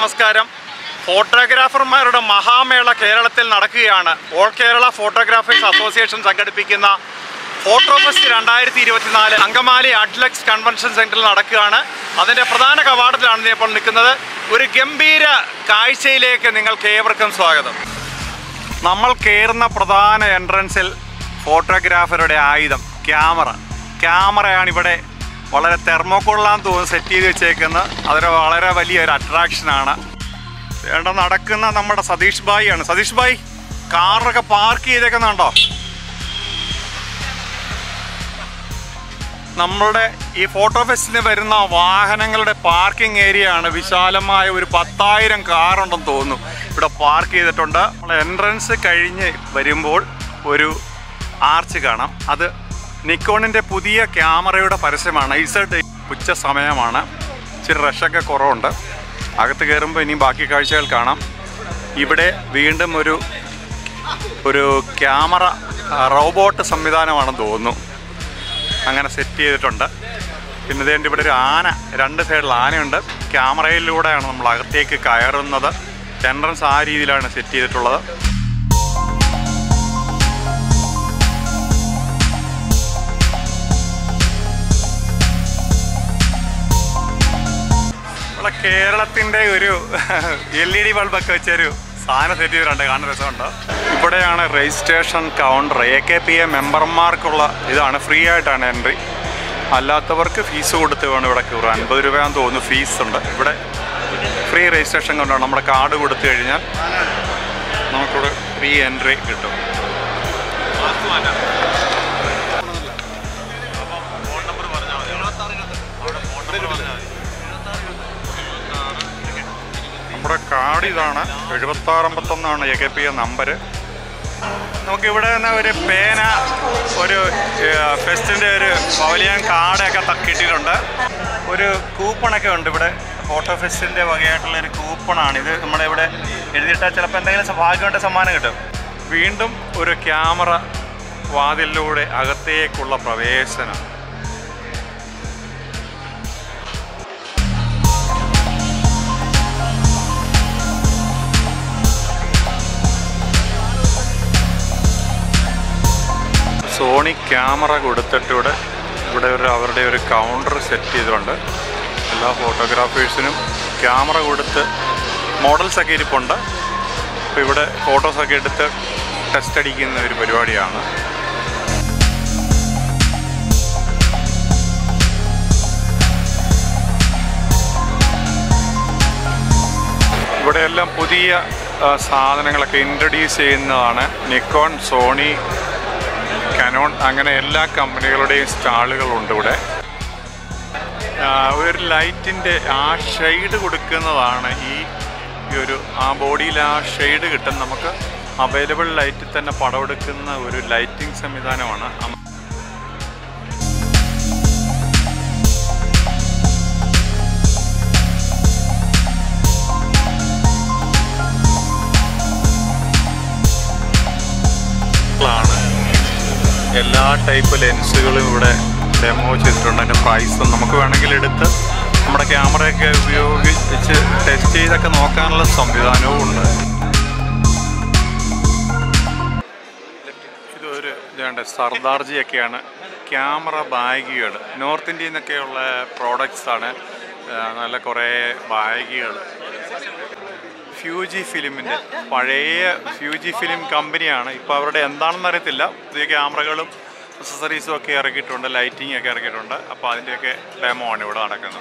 നമസ്കാരം ഫോട്ടോഗ്രാഫർമാരുടെ മഹാമേള കേരളത്തിൽ നടക്കുകയാണ് ഓൾ കേരള ഫോട്ടോഗ്രാഫേഴ്സ് അസോസിയേഷൻ സംഘടിപ്പിക്കുന്ന ഫോട്ടോ ഫെസ്റ്റ് രണ്ടായിരത്തി ഇരുപത്തിനാല് അങ്കമാലി അഡ്ലക്സ് കൺവെൻഷൻ സെന്ററിൽ നടക്കുകയാണ് അതിൻ്റെ പ്രധാന കവാടത്തിലാണ് ഞാൻ ഇപ്പോൾ നിൽക്കുന്നത് ഒരു ഗംഭീര കാഴ്ചയിലേക്ക് നിങ്ങൾക്ക് ഏവർക്കും സ്വാഗതം നമ്മൾ കയറുന്ന പ്രധാന എൻട്രൻസിൽ ഫോട്ടോഗ്രാഫറുടെ ആയുധം ക്യാമറ ക്യാമറയാണ് ഇവിടെ വളരെ തെർമോക്കോളാന്ന് തോന്നുന്നു സെറ്റ് ചെയ്ത് വെച്ചേക്കുന്നത് അതൊരു വളരെ വലിയൊരു അട്രാക്ഷനാണ് വേണ്ട നടക്കുന്ന നമ്മുടെ സതീഷ് ഭായി ആണ് സതീഷ് ഭായ് കാറൊക്കെ പാർക്ക് ചെയ്തേക്കുന്നുണ്ടോ നമ്മളുടെ ഈ ഫോട്ടോ ഫെസ്റ്റിന് വരുന്ന വാഹനങ്ങളുടെ പാർക്കിംഗ് ഏരിയ ആണ് വിശാലമായ ഒരു പത്തായിരം കാറുണ്ടെന്ന് തോന്നുന്നു ഇവിടെ പാർക്ക് ചെയ്തിട്ടുണ്ട് എൻട്രൻസ് കഴിഞ്ഞ് വരുമ്പോൾ ഒരു ആർച്ച് കാണാം അത് നിക്കോണിൻ്റെ പുതിയ ക്യാമറയുടെ പരസ്യമാണ് ഐസഡ് ഉച്ച സമയമാണ് ഇച്ചിരി റഷൊക്കെ കുറവുണ്ട് അകത്ത് കയറുമ്പോൾ ഇനിയും ബാക്കി കാഴ്ചകൾ കാണാം ഇവിടെ വീണ്ടും ഒരു ഒരു ക്യാമറ ആ, റോബോട്ട് സംവിധാനമാണെന്ന് തോന്നുന്നു അങ്ങനെ സെറ്റ് ചെയ്തിട്ടുണ്ട് പിന്നെ ഇതേണ്ട ഇവിടെ ഒരു ആന രണ്ട് സൈഡിൽ ആനയുണ്ട് ക്യാമറയിലൂടെയാണ് നമ്മൾ അകത്തേക്ക് കയറുന്നത് എൻട്രൻസ് ആ രീതിയിലാണ് സെറ്റ് ചെയ്തിട്ടുള്ളത് നമ്മളെ കേരളത്തിൻ്റെ ഒരു എൽ ഇ ഡി ബൾബൊക്കെ വെച്ചൊരു സാധനം സെറ്റ് ചെയ്തിട്ടുണ്ട് കാണുന്ന രസമുണ്ട് ഇവിടെയാണ് registration counter A K P A മെമ്പർമാർക്കുള്ള ഇതാണ് ഫ്രീ ആയിട്ടാണ് എൻട്രി അല്ലാത്തവർക്ക് ഫീസ് കൊടുത്ത് വേണം ഇവിടെ കയറുക അൻപത് രൂപയാണെന്ന് തോന്നുന്നു ഫീസ് ഉണ്ട് ഇവിടെ ഫ്രീ രജിസ്ട്രേഷൻ കൗണ്ടറാണ് നമ്മുടെ കാർഡ് കൊടുത്തു കഴിഞ്ഞാൽ നമുക്കിവിടെ ഫ്രീ എൻട്രി കിട്ടും നമ്മുടെ കാർഡ് ഇതാണ് എഴുപത്തി ആറ് അമ്പത്തൊന്നാണ് A K P A number നമുക്ക് ഇവിടെ നിന്ന് ഒരു പേന ഒരു ഫെസ്റ്റിൻ്റെ ഒരു പവലിയൻ കാർഡൊക്കെ ത- കിട്ടിയിട്ടുണ്ട് ഒരു കൂപ്പണൊക്കെ ഉണ്ട് ഇവിടെ ഫോട്ടോ ഫെസ്റ്റിൻ്റെ വകയായിട്ടുള്ള ഒരു കൂപ്പണാണ് ഇത് നമ്മുടെ ഇവിടെ എഴുതിയിട്ടാൽ ചിലപ്പോൾ എന്തെങ്കിലും ഭാഗ്യമായിട്ട് സമ്മാനം കിട്ടും വീണ്ടും ഒരു ക്യാമറ വാതിലിലൂടെ അകത്തേക്കുള്ള പ്രവേശനം സോണി ക്യാമറ കൊടുത്തിട്ട് ഇവിടെ ഇവിടെ ഒരു അവരുടെ ഒരു കൗണ്ടർ സെറ്റ് ചെയ്തിട്ടുണ്ട് എല്ലാ ഫോട്ടോഗ്രാഫേഴ്സിനും ക്യാമറ കൊടുത്ത് മോഡൽസൊക്കെ ഇരിപ്പുണ്ട് അപ്പോൾ ഇവിടെ ഫോട്ടോസൊക്കെ എടുത്ത് ടെസ്റ്റ് അടിക്കുന്ന ഒരു പരിപാടിയാണ് ഇവിടെയെല്ലാം പുതിയ ആ, സാധനങ്ങളൊക്കെ ഇൻട്രൊഡ്യൂസ് ചെയ്യുന്നതാണ് നിക്കോൺ സോണി കനോൺ അങ്ങനെ എല്ലാ കമ്പനികളുടെയും സ്റ്റാളുകളുണ്ട് ഇവിടെ ആ, ഒരു ലൈറ്റിൻ്റെ ആ ഷെയ്ഡ് കൊടുക്കുന്നതാണ് ഈ ഈ ഒരു ആ ബോഡിയിൽ ആ ഷെയ്ഡ് കിട്ടും നമുക്ക് അവൈലബിൾ ലൈറ്റിൽ തന്നെ പടമെടുക്കുന്ന ഒരു ലൈറ്റിംഗ് സംവിധാനമാണ് അമ- ാണ് എല്ലാ ടൈപ്പ് ലെൻസുകളും ഇവിടെ ഡെമോ ചെയ്തിട്ടുണ്ട് അതിൻ്റെ പ്രൈസും നമുക്ക് വേണമെങ്കിൽ എടുത്ത് നമ്മുടെ ക്യാമറയൊക്കെ ഉപയോഗിച്ച് ടെസ്റ്റ് ചെയ്തൊക്കെ നോക്കാനുള്ള സംവിധാനവും ഉണ്ട് ഇതൊരു ഇതുണ്ട് സർദാർജിയൊക്കെയാണ് ക്യാമറ ബാഗുകൾ നോർത്ത് ഇന്ത്യയിൽ നിന്നൊക്കെയുള്ള പ്രോഡക്റ്റ്സ് ആണ് ആ, നല്ല കുറേ ബാഗുകൾ ഫ്യൂജി ഫിലിമിൻ്റെ പഴയ ഫ്യൂജി ഫിലിം കമ്പനിയാണ് ഇപ്പോൾ അവരുടെ എന്താണെന്ന് അറിയത്തില്ല പുതിയ ക്യാമറകളും അക്സസറീസും ഒക്കെ ഇറക്കിയിട്ടുണ്ട് ലൈറ്റിംഗ് ഒക്കെ ഇറക്കിയിട്ടുണ്ട് അപ്പോൾ അതിൻ്റെയൊക്കെ ഡെമോ ആണ് ഇവിടെ നടക്കുന്നത്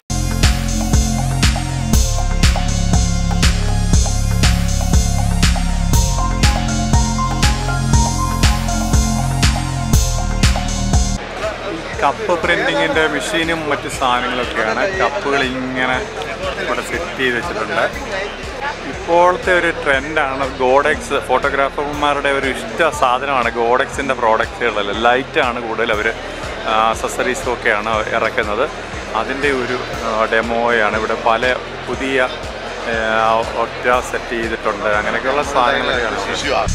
കപ്പ് പ്രിൻറ്റിങ്ങിൻ്റെ മെഷീനും മറ്റ് സാധനങ്ങളൊക്കെയാണ് കപ്പുകൾ ഇങ്ങനെ ഇവിടെ സെറ്റ് ചെയ്ത് വെച്ചിട്ടുണ്ട് ഇപ്പോഴത്തെ ഒരു ട്രെൻഡാണ് ഗോഡെക്സ് ഫോട്ടോഗ്രാഫർമാരുടെ ഒരു ഇഷ്ട സാധനമാണ് ഗോഡെക്സിൻ്റെ പ്രോഡക്റ്റുകൾ ലൈറ്റാണ് കൂടുതൽ അവർ അസസറീസും ഒക്കെയാണ് ഇറക്കുന്നത് അതിൻ്റെ ഒരു ഡെമോയാണ് ഇവിടെ പല പുതിയ ആ, ഒറ്റ സെറ്റ് ചെയ്തിട്ടുണ്ട് അങ്ങനെയൊക്കെയുള്ള സാധനങ്ങളൊക്കെയാണ്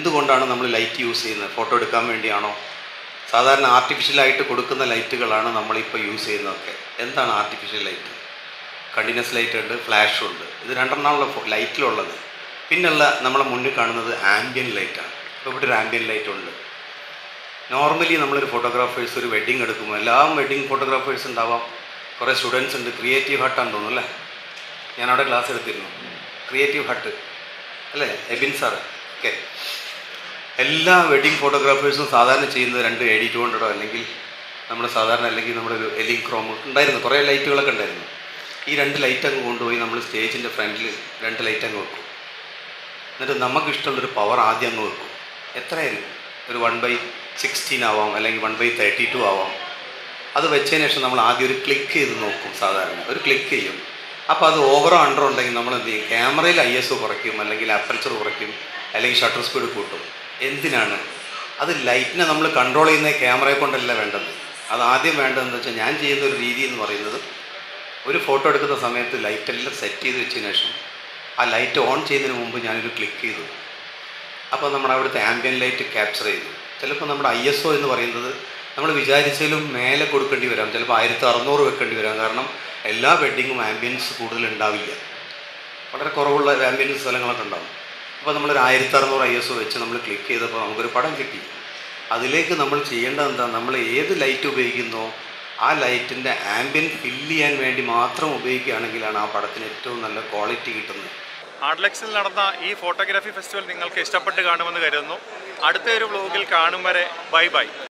എന്തുകൊണ്ടാണ് നമ്മൾ ലൈറ്റ് യൂസ് ചെയ്യുന്നത് ഫോട്ടോ എടുക്കാൻ വേണ്ടിയാണോ സാധാരണ ആർട്ടിഫിഷ്യലായിട്ട് കൊടുക്കുന്ന ലൈറ്റുകളാണ് നമ്മളിപ്പോൾ യൂസ് ചെയ്യുന്നതൊക്കെ എന്താണ് ആർട്ടിഫിഷ്യൽ ലൈറ്റ് കണ്ടിന്യൂസ് ലൈറ്റ് ഉണ്ട് ഫ്ലാഷും ഉണ്ട് ഇത് രണ്ടെണ്ണമുള്ള ലൈറ്റിലുള്ളത് പിന്നുള്ള നമ്മളെ മുന്നിൽ കാണുന്നത് ആംബിയൻ ലൈറ്റാണ് ഇപ്പോൾ ഇവിടെ ഒരു ആംബിയൻ ലൈറ്റ് ഉണ്ട് നോർമലി നമ്മളൊരു ഫോട്ടോഗ്രാഫേഴ്സ് ഒരു വെഡ്ഡിങ് എടുക്കുമ്പോൾ എല്ലാ വെഡ്ഡിങ് ഫോട്ടോഗ്രാഫേഴ്സ് ഉണ്ടാവാം കുറേ സ്റ്റുഡൻസ് ഉണ്ട് ക്രിയേറ്റീവ് ഹട്ടാന്ന് തോന്നുന്നു അല്ലേ ഞാൻ അവിടെ ക്ലാസ് എടുത്തിരുന്നു ക്രിയേറ്റീവ് ഹട്ട് അല്ലേ എബിൻ സാർ ഓക്കെ എല്ലാ വെഡ്ഡിങ് ഫോട്ടോഗ്രാഫേഴ്സും സാധാരണ ചെയ്യുന്നത് രണ്ട് എ ഡി ടു ഹൺഡ്രഡോ അല്ലെങ്കിൽ നമ്മുടെ സാധാരണ അല്ലെങ്കിൽ നമ്മുടെ ഒരു എലിങ് ക്രോം ഉണ്ടായിരുന്നു കുറേ ലൈറ്റുകളൊക്കെ ഉണ്ടായിരുന്നു ഈ രണ്ട് ലൈറ്റ് അങ്ങ് കൊണ്ടുപോയി നമ്മൾ സ്റ്റേജിൻ്റെ ഫ്രണ്ടിൽ രണ്ട് ലൈറ്റ് അങ്ങ് വെക്കും എന്നിട്ട് നമുക്ക് ഇഷ്ടമുള്ളൊരു പവർ ആദ്യം അങ്ങ് വെക്കും എത്രയായിരിക്കും ഒരു വൺ ബൈ സിക്സ്റ്റീൻ ആവാം അല്ലെങ്കിൽ വൺ ബൈ തേർട്ടി ടു ആവാം അത് വെച്ചതിന് ശേഷം നമ്മൾ ആദ്യം ഒരു ക്ലിക്ക് ചെയ്ത് നോക്കും സാധാരണ ഒരു ക്ലിക്ക് ചെയ്യും അപ്പോൾ അത് ഓവറോ അണ്ടറോ ഉണ്ടെങ്കിൽ നമ്മൾ എന്ത് ചെയ്യും ക്യാമറയിൽ ഐ എസ് ഒ കുറയ്ക്കും അല്ലെങ്കിൽ അപ്പർച്ചർ കുറയ്ക്കും അല്ലെങ്കിൽ ഷട്ടർ സ്പീഡ് കൂട്ടും എന്തിനാണ് അത് ലൈറ്റിനെ നമ്മൾ കൺട്രോൾ ചെയ്യുന്ന ക്യാമറയെ കൊണ്ടല്ല വേണ്ടത് അത് ആദ്യം വേണ്ടതെന്ന് വെച്ചാൽ ഞാൻ ചെയ്യുന്ന ഒരു രീതി എന്ന് പറയുന്നത് ഒരു ഫോട്ടോ എടുക്കുന്ന സമയത്ത് ലൈറ്റെല്ലാം സെറ്റ് ചെയ്ത് വെച്ചതിന് ശേഷം ആ ലൈറ്റ് ഓൺ ചെയ്യുന്നതിന് മുമ്പ് ഞാനൊരു ക്ലിക്ക് ചെയ്തു അപ്പോൾ നമ്മുടെ അവിടുത്തെ ആംബിയൻ ലൈറ്റ് ക്യാപ്ചർ ചെയ്തു ചിലപ്പോൾ നമ്മുടെ ഐ എസ് ഒ എന്ന് പറയുന്നത് നമ്മൾ വിചാരിച്ചാലും മേലെ കൊടുക്കേണ്ടി വരാം ചിലപ്പോൾ ആയിരത്തി അറുന്നൂറ് വെക്കേണ്ടി വരാം കാരണം എല്ലാ വെഡ്ഡിങ്ങും ആംബിയൻസ് കൂടുതൽ ഉണ്ടാവില്ല വളരെ കുറവുള്ള ആംബിയൻസ് സ്ഥലങ്ങളൊക്കെ ഉണ്ടാവും അപ്പോൾ നമ്മളൊരു ആയിരത്തി അറുന്നൂറ് ഐ എസ് ഒ വെച്ച് നമ്മൾ ക്ലിക്ക് ചെയ്തപ്പോൾ നമുക്കൊരു പടം കിട്ടി അതിലേക്ക് നമ്മൾ ചെയ്യേണ്ടത് എന്താ നമ്മൾ ഏത് ലൈറ്റ് ഉപയോഗിക്കുന്നോ ആ ലൈറ്റിൻ്റെ ആംബിയൻ ഫില്ല് ചെയ്യാൻ വേണ്ടി മാത്രം ഉപയോഗിക്കുകയാണെങ്കിലാണ് ആ പടത്തിന് ഏറ്റവും നല്ല ക്വാളിറ്റി കിട്ടുന്നത് ആർട്ലെക്സിൽ നടന്ന ഈ ഫോട്ടോഗ്രാഫി ഫെസ്റ്റിവൽ നിങ്ങൾക്ക് ഇഷ്ടപ്പെട്ട് കാണുമെന്ന് കരുതുന്നു അടുത്ത ഒരു വ്ലോഗിൽ കാണും വരെ ബൈ ബൈ